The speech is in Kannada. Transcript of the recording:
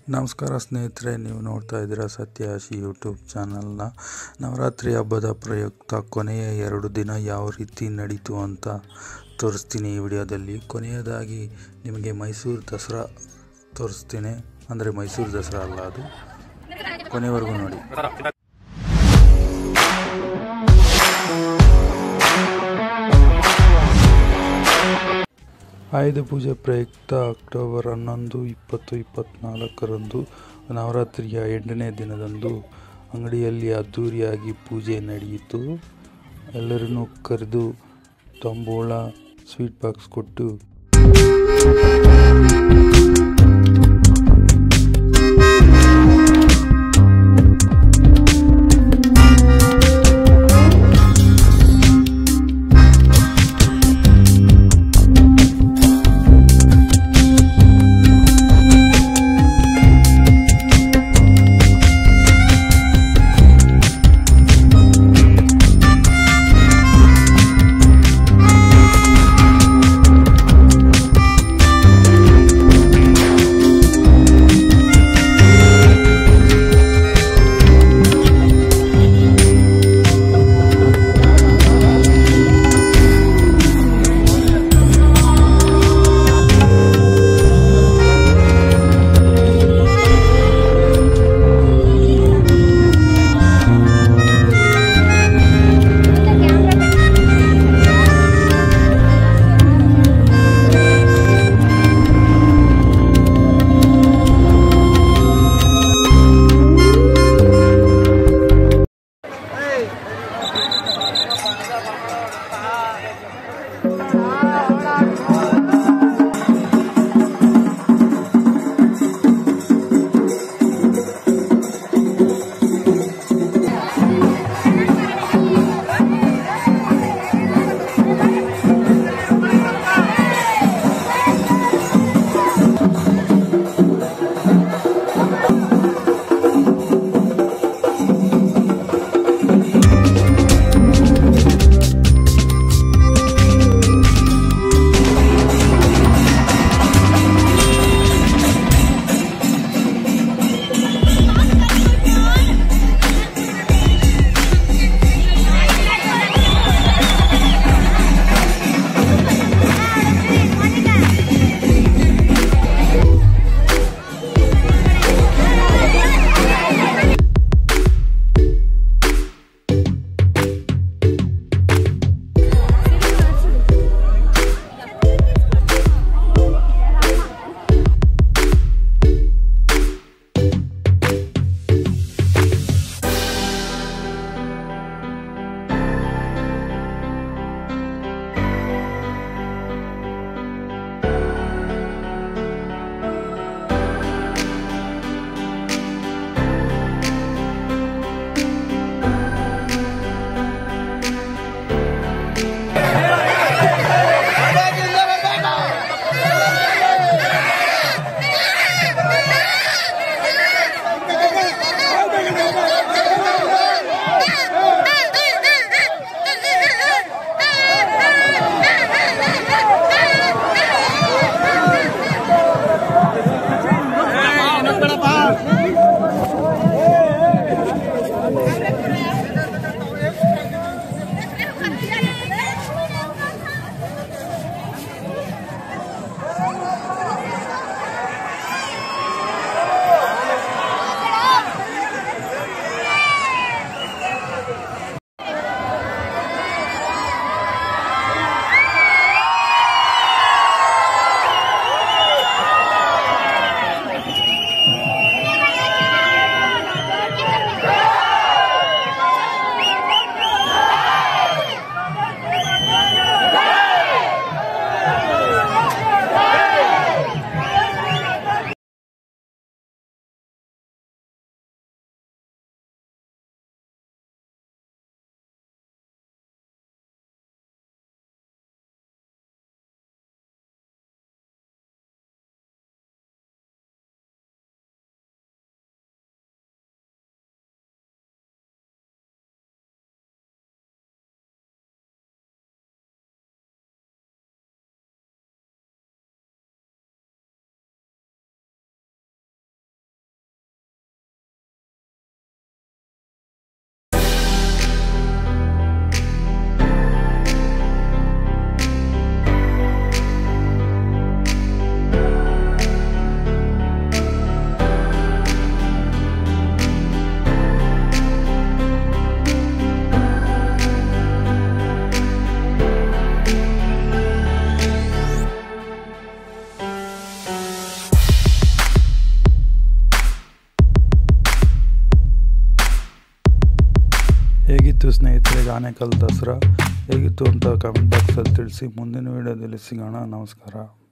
ನಮಸ್ಕಾರ ಸ್ನೇಹಿತರೆ ನೀವು ನೋಡ್ತಾ ಇದ್ದೀರಾ ಸತ್ಯಾಶಿ ಯೂಟ್ಯೂಬ್ ಚಾನಲ್ನ ನವರಾತ್ರಿ ಹಬ್ಬದ ಪ್ರಯುಕ್ತ ಕೊನೆಯ ಎರಡು ದಿನ ಯಾವ ರೀತಿ ನಡೀತು ಅಂತ ತೋರಿಸ್ತೀನಿ ಈ ವಿಡಿಯೋದಲ್ಲಿ ಕೊನೆಯದಾಗಿ ನಿಮಗೆ ಮೈಸೂರು ದಸರಾ ತೋರಿಸ್ತೀನಿ ಅಂದರೆ ಮೈಸೂರು ದಸರಾ ಅಲ್ಲ ಅದು ಕೊನೆವರೆಗೂ ನೋಡಿ ಆಯುಧ ಪೂಜೆ ಪ್ರಯುಕ್ತ ಅಕ್ಟೋಬರ್ ಹನ್ನೊಂದು ಇಪ್ಪತ್ತು ಇಪ್ಪತ್ತ್ನಾಲ್ಕರಂದು ನವರಾತ್ರಿಯ ಎಂಟನೇ ದಿನದಂದು ಅಂಗಡಿಯಲ್ಲಿ ಅದ್ಧೂರಿಯಾಗಿ ಪೂಜೆ ನಡೆಯಿತು ಎಲ್ಲರನ್ನೂ ಕರೆದು ತಂಬೂಳ ಸ್ವೀಟ್ ಬಾಕ್ಸ್ ಕೊಟ್ಟು ಹೇಗಿತ್ತು ಸ್ನೇಹಿತರೆ ಇದು ಆನೇಕಲ್ ದಸರಾ ಹೇಗಿತ್ತು ಅಂತ ಕಮೆಂಟ್ ಬಾಕ್ಸಲ್ಲಿ ತಿಳಿಸಿ ಮುಂದಿನ ವೀಡಿಯೋದಲ್ಲಿ ಸಿಗೋಣ ನಮಸ್ಕಾರ